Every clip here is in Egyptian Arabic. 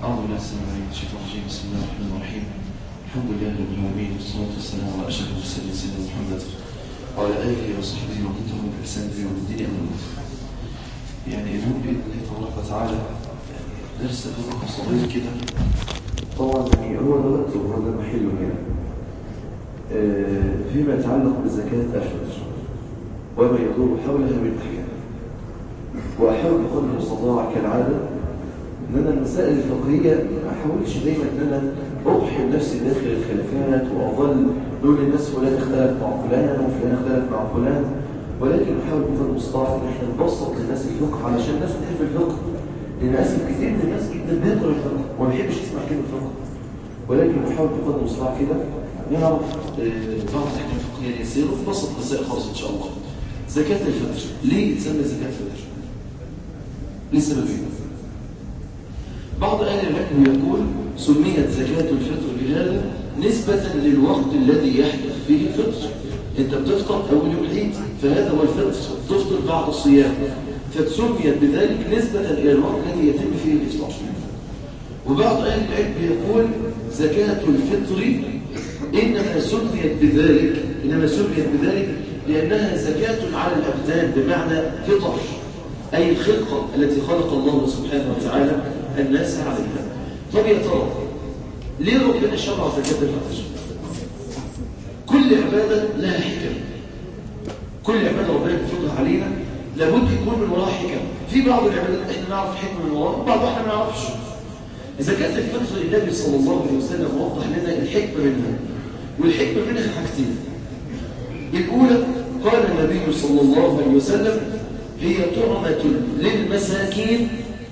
أعوذ بالله السلام عليكم الشيطان الرجيم بسم الله الرحمن الرحيم الحمد لله رب العالمين والصلاة والسلام على أشرف المرسلين سيدنا محمد وعلى آله وصحبه ومن تبعهم بإحسان إلى يوم الدين أما بعد يعني اليوم بإذن الله تبارك وتعالى يعني درس فقه صغير كده طبعا يعني هو ده وقته وهذا محله يعني آه، فيما يتعلق بزكاة الفطر وما يدور حولها من أحكام وأحاول بقدر المستطاع كالعادة ان انا المسائل الفقهيه ما احاولش دايما ان انا اضحي نفسي داخل الخلافات واظل دول الناس فلان اختلف مع فلان وفلان اختلف مع فلان ولكن احاول بقدر المستطاع ان احنا نبسط للناس الفقه علشان الناس تحب الفقه لان اسف كتير من الناس جدا بيقرا الفقه وما بيحبش يسمع كلمه فقه ولكن بحاول بقدر المستطاع كده نعرف آه، بعض الاحكام الفقهيه اليسيره وبسط مسائل خالص ان شاء الله زكاه الفطر ليه تسمى زكاه الفطر؟ لسببين بعض أهل العلم يقول سميت زكاة الفطر بهذا نسبة للوقت الذي يحدث فيه الفطر انت بتفطر أول يوم العيد فهذا هو الفطر تفطر بعد الصيام فتسميت بذلك نسبة إلى الوقت الذي يتم فيه الإفطار وبعض أهل العلم يقول زكاة الفطر إنما سميت بذلك إنما سميت بذلك لأنها زكاة على الأبدان بمعنى فطر أي الخلقة التي خلق الله سبحانه وتعالى الناس عليها طب يا ترى ليه ربنا شرع زكاة الفطر كل عبادة لها حكم كل عبادة ربنا يفرضها علينا لابد يكون من وراها حكم في بعض العبادات احنا نعرف حكمة من وراها وبعض احنا ما نعرفش زكاة الفطر النبي صلى الله عليه وسلم وضح لنا الحكمة منها والحكمة منها حاجتين الأولى قال النبي صلى الله عليه وسلم هي طعمة للمساكين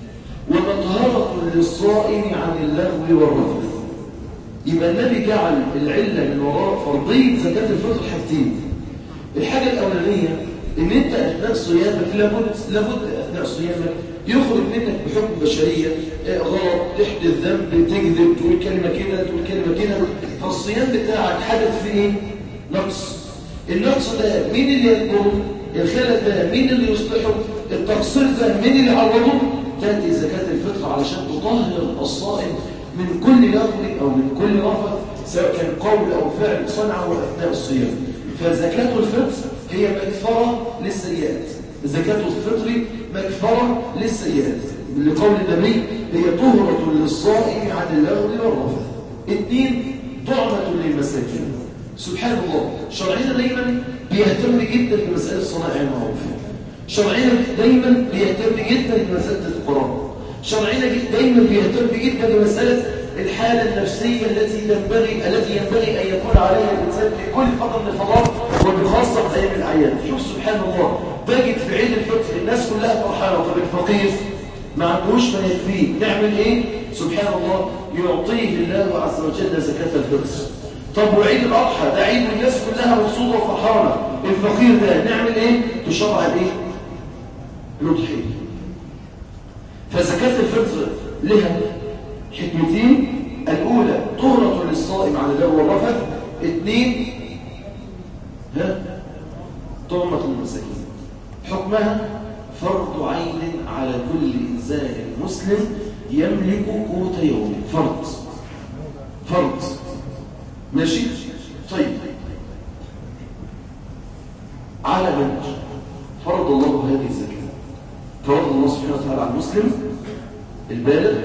ومطهرة للصائم عن اللغو والرفث يبقى النبي جعل العلة من وراء فرضية زكاة الفطر حاجتين الحاجة الأولانية إن أنت أثناء صيامك لابد لابد أثناء صيامك يخرج منك بحكم بشرية آه، غلط تحدث ذنب تكذب تقول كلمة كده تقول كلمة كده فالصيام بتاعك حدث فيه إيه؟ نقص النقص ده مين اللي يكبره؟ الخلل ده مين اللي يصلحه؟ التقصير ده مين اللي يعوضه؟ تأتي زكاة الفطر علشان تطهر الصائم من كل لغو أو من كل رفث سواء كان قول أو فعل صنعه أثناء الصيام فزكاة الفطر هي مكفرة للسيئات زكاة الفطر مكفرة للسيئات لقول النبي هي طهرة للصائم عن اللغو والرفث اثنين طعمة للمساكين سبحان الله شرعنا دايما بيهتم جدا بمسألة صنائع المعروف شرعنا دايما بيهتم جدا بمسألة القرآن شرعنا دايما بيهتم جدا بمسألة الحالة النفسية التي ينبغي التي ينبغي أن يكون عليها الإنسان في كل فترة من الفترات وبخاصة في أيام الأعياد شوف سبحان الله باجد في عيد الفطر الناس كلها فرحانة طب الفقير ما عندوش ما يكفيه نعمل إيه؟ سبحان الله يعطيه الله عز وجل زكاة الفطر طب وعيد الأضحى ده عيد الناس كلها مبسوطة وفرحانة الفقير ده نعمل إيه؟ تشرع الإيه؟ الأضحية فزكاة الفطر لها حكمتين الأولى طهرة للصائم عن اللغو والرفث اثنين ها طعمة المساكين حكمها فرض عين على كل إنسان مسلم يملك قوت يومه فرض فرض ماشي طيب على من فرض الله هذه الزكاة فرض الله سبحانه وتعالى على المسلم البالغ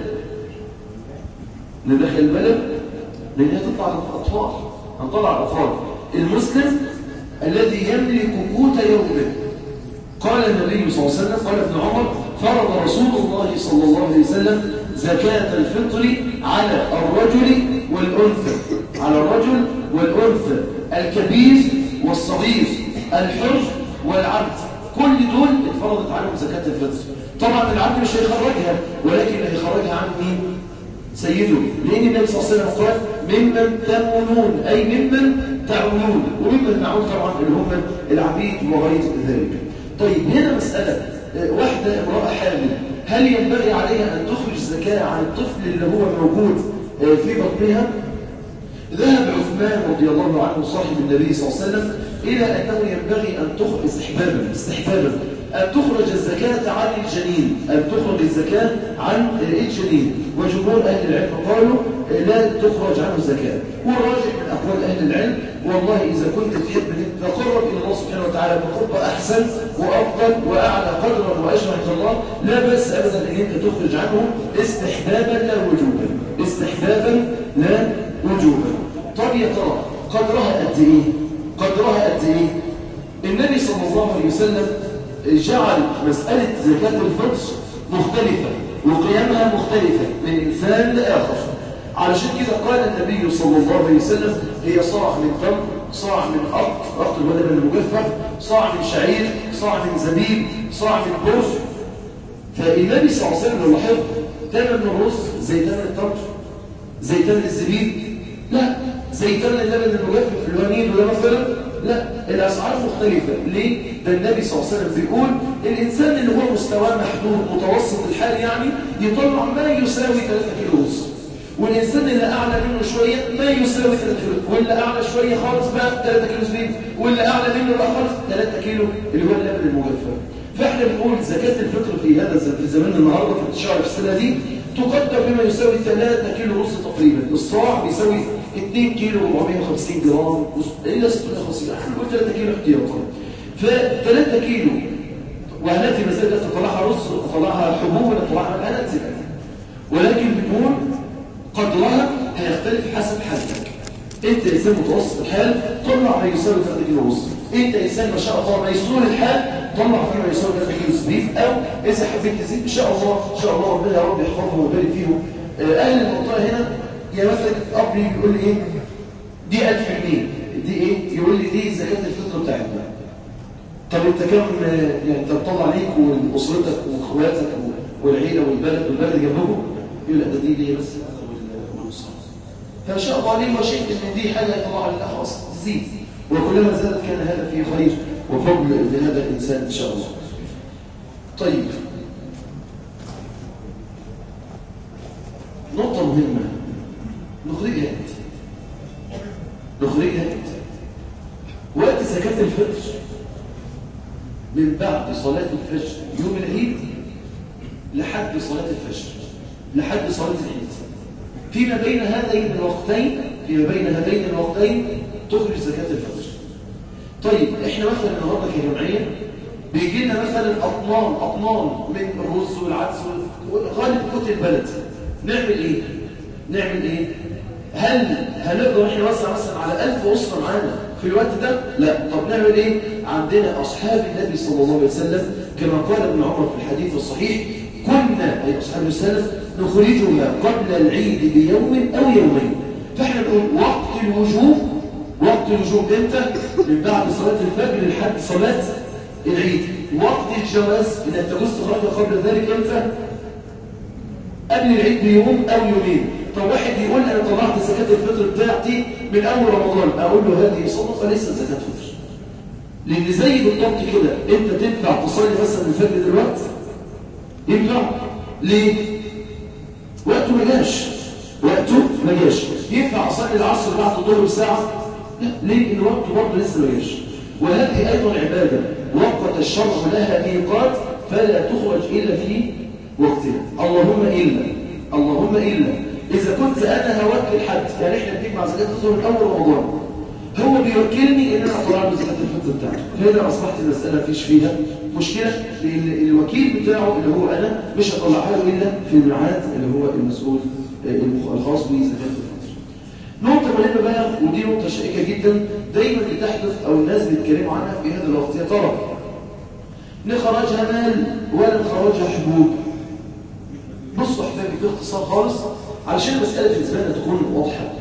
ندخل البلد لأن هي تطلع على الأطفال هنطلع على الأطفال المسلم الذي يملك قوت يومه قال النبي صلى الله عليه وسلم قال ابن عمر فرض رسول الله صلى الله عليه وسلم زكاة الفطر على الرجل والأنثى على الرجل والأنثى الكبير والصغير الحر والعبد كل دول اتفرضت عليهم زكاة الفطر طبعا العبد مش هيخرجها ولكن هيخرجها عن مين؟ سيده لأن النبي صلى الله عليه وسلم قال ممن تمونون أي ممن تعونون وممن نعون طبعا اللي هم العبيد وغير ذلك طيب هنا مسألة آه، واحدة امرأة حامل هل ينبغي عليها أن تخرج زكاة عن الطفل اللي هو موجود آه، في بطنها ذهب عثمان رضي الله عنه صاحب النبي صلى الله عليه وسلم إلى أنه ينبغي أن تخرج استحبابا استحبابا أن تخرج الزكاة عن الجنين أن تخرج الزكاة عن الجنين وجمهور أهل العلم قالوا لا تخرج عنه الزكاة والراجح من أقوال أهل العلم والله إذا كنت تحب أن تقرب إلى الله سبحانه وتعالى بقرب أحسن وأفضل وأعلى قدرا وأجر عند الله لا بأس أبدا أن أنت تخرج عنه استحبابا لا وجوبا استحبابا لا وجوبا طب يا ترى قدرها قد إيه؟ قدرها قد إيه؟ النبي صلى الله عليه وسلم جعل مسألة زكاة الفطر مختلفة وقيامها مختلفة من إنسان لآخر علشان كده قال النبي صلى الله عليه وسلم هي صاع من تمر صاع من أرض أرض الولد المجفف صاع من شعير صاع من زبيب صاع من برز فالنبي صلى الله عليه وسلم لاحظ ثمن الرز زي ثمن التمر زي ثمن الزبيب لا زي ثمن اللبن المجفف اللي هو نيل ولا مثلا لا الأسعار مختلفة ليه؟ ده النبي صلى الله عليه وسلم بيقول الإنسان اللي هو مستواه محدود متوسط الحال يعني يطلع ما يساوي 3 كيلو رز والإنسان اللي أعلى منه شوية ما يساوي 3 كيلو واللي أعلى شوية خالص بقى 3 كيلو زبيب واللي أعلى منه بقى خالص 3 كيلو اللي هو اللبن المجفف فإحنا بنقول زكاة الفطر في هذا في زمان النهاردة في الشهر في السنة دي تقدر بما يساوي 3 كيلو رز تقريبا الصاع بيساوي 2 كيلو 450 جرام إلا 650 احنا نقول 3 كيلو احتياطا ف 3 كيلو وهناتي مسألة تطلعها رز تطلعها حبوب ولا تطلعها هناتي ولكن بنقول قدرها هيختلف حسب حالتك انت انسان متوسط الحال طلع ما يساوي 3 كيلو رز انت انسان ما شاء الله ميسور الحال طلع فيه ما يساوي 3 كيلو زبيب او اذا حبيت تزيد ان شاء الله ان شاء الله ربنا يا رب يحفظهم ويبارك فيهم اهل المنطقه هنا يا مثلا اب يقول لي ايه دي 1000 جنيه دي ايه يقول لي دي زكاه الفطر بتاعتنا طب انت كم يعني انت بتطلع عليك واسرتك واخواتك والعيله والبلد والبلد جنبهم يقول لا ده دي ليه بس والنصاب فان شاء الله عليه وشئت ان دي حاجه يطلع لله اصلا تزيد وكلما زادت كان هذا فيه خير وفضل لهذا الانسان ان شاء الله طيب نقطه مهمه نخرجها نخرجها وقت زكاة الفطر من بعد صلاة الفجر يوم العيد لحد صلاة الفجر لحد صلاة العيد فيما بين هذين الوقتين فيما بين هذين الوقتين تخرج زكاة الفطر طيب احنا مثلا النهارده كجمعية بيجي لنا مثلا اطنان اطنان من الرز والعدس غالب قوت البلد نعمل ايه نعمل ايه هل هنقدر احنا نوسع مثلا على 1000 اسره معانا في الوقت ده لا طب نعمل ايه عندنا اصحاب النبي صلى الله عليه وسلم كما قال ابن عمر في الحديث الصحيح كنا اي اصحاب السلف نخرجها قبل العيد بيوم او يومين فاحنا نقول وقت الوجوب وقت الوجوب امتى من بعد صلاه الفجر لحد صلاه العيد وقت الجواز انك تجوز تخرجها قبل ذلك امتى قبل العيد بيوم او يومين طب واحد يقول انا طلعت زكاه الفطر بتاعتي من اول رمضان اقول له هذه صدقه ليست زكاه فطر لان زي بالضبط كده انت تنفع تصلي مثلا الفجر دلوقتي ينفع ليه وقته ما جاش وقته ما جاش ينفع اصلي العصر بعد الظهر بساعه لا ليه ان وقته برضه لسه ما جاش وهذه ايضا عباده وقت الشرع لها ميقات فلا تخرج الا في وقتها اللهم الا اللهم الا إذا كنت أنا هوكل حد يعني إحنا بنجمع زكاة الفطر من أول رمضان هو بيوكلني إن أنا أطلع له زكاة الفطر بتاعته فهنا أصبحت المسألة فيش فيها مشكلة لأن الوكيل بتاعه اللي هو أنا مش هطلعها له إلا في الميعاد اللي هو المسؤول الخاص بزكاة الفطر نقطة مهمة بقى ودي نقطة شائكة جدا دايما بتحدث أو الناس بيتكلموا عنها في هذا الوقت يا ترى نخرجها مال ولا نخرجها حبوب بصوا احبابي باختصار خالص علشان المسألة بالنسبة لنا تكون واضحة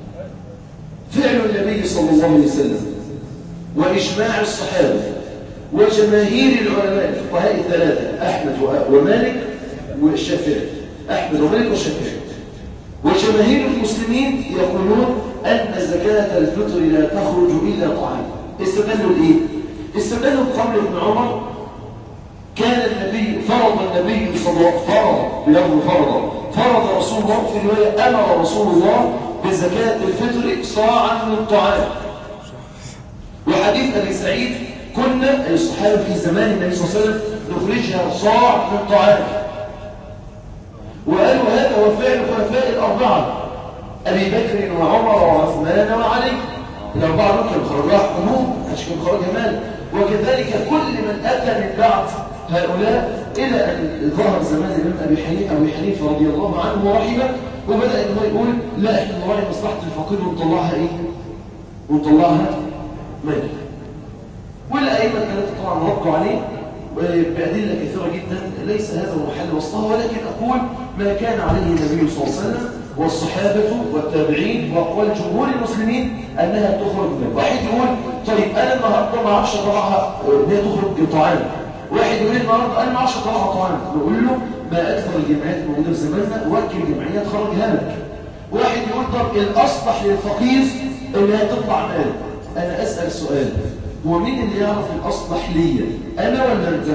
فعل النبي صلى الله عليه وسلم وإجماع الصحابة وجماهير العلماء الفقهاء الثلاثة أحمد ومالك والشافعي أحمد ومالك والشافعي وجماهير المسلمين يقولون أن زكاة الفطر لا تخرج إلا طعام استدلوا لإيه؟ استدلوا بقول ابن عمر كان النبي فرض النبي صلى الله عليه وسلم فرض بلفظ فرض فرض رسول الله في رواية أمر رسول الله بزكاة الفطر صاعا من الطعام وحديث أبي سعيد كنا أي الصحابة في زمان النبي صلى الله عليه وسلم نخرجها صاع من طعام وقالوا هذا هو فعل الخلفاء الأربعة أبي بكر وعمر وعثمان وعلي الأربعة دول كانوا خرجوها حكومهم عشان كانوا خرجها مال وكذلك كل من أتى من بعد هؤلاء إلى أن ظهر زمان الإمام أبي حنيفة أبي حنيفة رضي الله عنه ورحمه وبدأ إن هو يقول لا إحنا نراعي مصلحة الفقير ونطلعها إيه؟ ونطلعها مال والأئمة كانت طبعا ردوا عليه بأدلة كثيرة جدا ليس هذا هو محل وسطها ولكن أقول ما كان عليه النبي صلى الله عليه وسلم والصحابة والتابعين وأقوال جمهور المسلمين أنها تخرج من واحد يقول طيب أنا النهاردة ما أعرفش أطلعها إن هي تخرج بطعام واحد يقول النهاردة أنا ما أعرفش أطلعها طعام نقول له ما أكثر الجمعيات الموجودة في زماننا وكل جمعية تخرجها لك واحد يقول طب الأصلح للفقير إنها تطلع مال أنا أسأل سؤال هو مين اللي يعرف الأصلح ليا أنا ولا أنت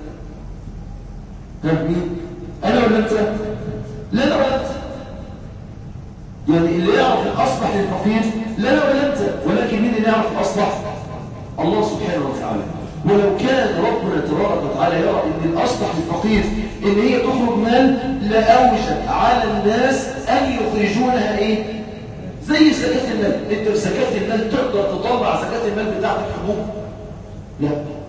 ها مين أنا ولا أنت لا أنا ولا أنت يعني اللي يعرف الأصلح للفقير لا أنا ولا أنت ولكن مين اللي يعرف الأصلح الله سبحانه وتعالى ولو كان ربنا تبارك وتعالى يرى ان الاصلح للفقير ان هي تخرج مال لاوجب على الناس ان يخرجونها ايه زي زكاه المال انت في زكاه المال تقدر تطلع زكاه المال بتاعتك حبوب لا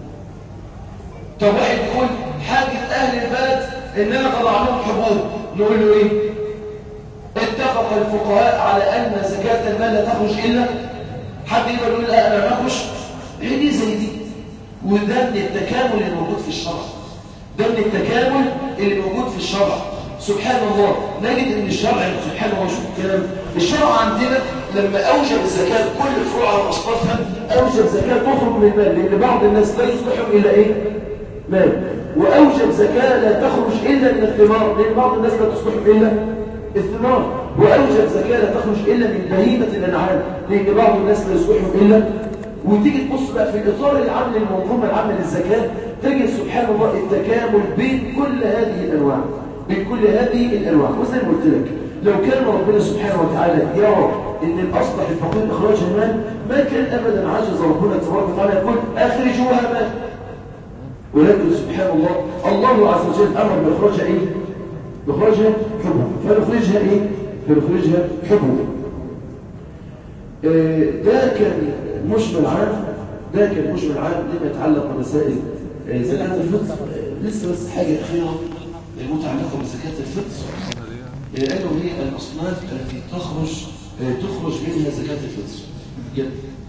طب واحد يقول حاجه اهل البلد ان انا طلع لهم حبوب نقول له ايه اتفق الفقهاء على ان زكاه المال لا تخرج الا حد يقدر يقول لا انا ما اخش هي دي زي دي وده من التكامل الموجود في الشرع ده من التكامل اللي موجود في الشرع سبحان الله نجد ان الشرع سبحان الله شوف الكلام الشرع عندنا لما اوجب الزكاه كل فروعها واصنافها اوجب زكاه تخرج من المال لان بعض الناس لا يصلحهم الا ايه مال واوجب زكاه لا تخرج الا من الثمار لان بعض الناس لا تصلحهم الا الثمار واوجب زكاه لا تخرج الا من بهيمه الانعام لان بعض الناس لا يصلحهم الا وتيجي تبص بقى في الاطار العام للمنظومه العامه للزكاه تجد سبحان الله التكامل بين كل هذه الانواع بين كل هذه الانواع وزي ما قلت لك لو كان ربنا سبحانه وتعالى يرى ان الاصلح الفقير اخراج المال ما كان ابدا عجز ربنا تبارك وتعالى يقول اخرجوها مال ولكن سبحان الله الله عز وجل امر باخراجها ايه باخراجها حبوب فنخرجها ايه فنخرجها حبوب ده كان مشمل عام ده كان مشمل عام لما يتعلق بمسائل زكاة الفطر لسه بس حاجة أخيرة متعلقة بزكاة الفطر لأنه هي الأصناف التي تخرج تخرج منها زكاة الفطر يلا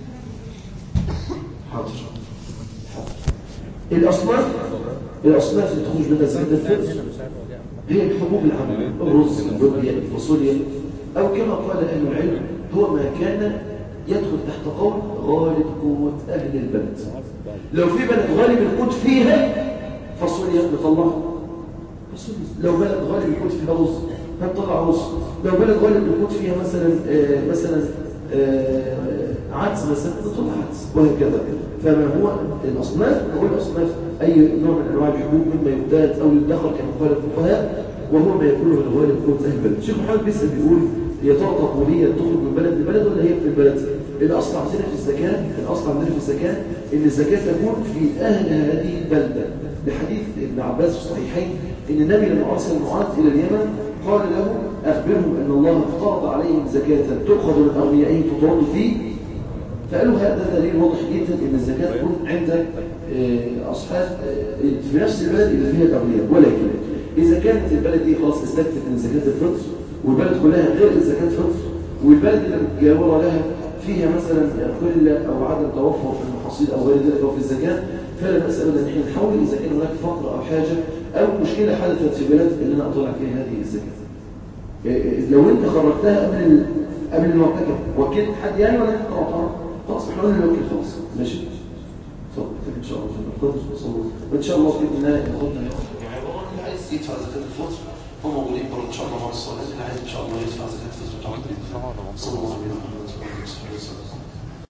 حاضر حاضر الأصناف الأصناف اللي تخرج منها زكاة الفطر هي الحبوب العامة الرز اللوبيا الفاصوليا أو كما قال أهل العلم هو ما كان يدخل تحت قول غالب قوة أهل البلد لو في بلد غالب القوت فيها فاصوليا نطلع لو بلد غالب القوت فيها رز هنطلع رز لو بلد غالب القوت فيها مثلا آه مثلا آه عدس مثلا نطلع عدس وهكذا فما هو الأصناف نقول أصناف أي نوع من أنواع الحبوب مما يبتات أو يدخر كما قال الفقهاء وهو ما يقوله الغالب قوة أهل البلد الشيخ محمد بيسأل بيقول هي تعطى قولية تخرج من بلد لبلد ولا هي في البلد الأصل عندنا في الزكاة الأصل عندنا في الزكاة إن الزكاة تكون في أهل هذه البلدة لحديث ابن عباس في الصحيحين إن النبي لما أرسل معاذ إلى اليمن قال له أخبرهم أن الله افترض عليهم زكاة تؤخذ من أغنيائهم تطرد فيه فقالوا هذا دليل واضح جدا ان الزكاه تكون عند اصحاب في نفس البلد اللي فيها الاغنياء ولكن اذا كانت البلد دي خلاص استكفت من زكاه الفطر والبلد كلها غير زكاه فطر والبلد اللي متجاوره لها فيها مثلا قله او عدم توفر في المحاصيل او غير ذلك او في الزكاه فلا باس ابدا ان احنا نحاول اذا كان هناك فقر او حاجه او مشكله حدثت في بلد ان انا اطلع فيها هذه الزكاه لو انت خرجتها قبل قبل المعتكف وكلت حد يعني ولا انت طلعتها خلاص احنا قلنا الوكيل خلاص ماشي اتفضل ان شاء الله اتفضل وان شاء الله باذن الله ناخدنا اللي عايز يدفع زكاه الفطر هم موجودين برضه ان شاء الله مع الصلاه اللي عايز ان شاء الله يدفع زكاه الفطر بتاعته صلى الله عليه وسلم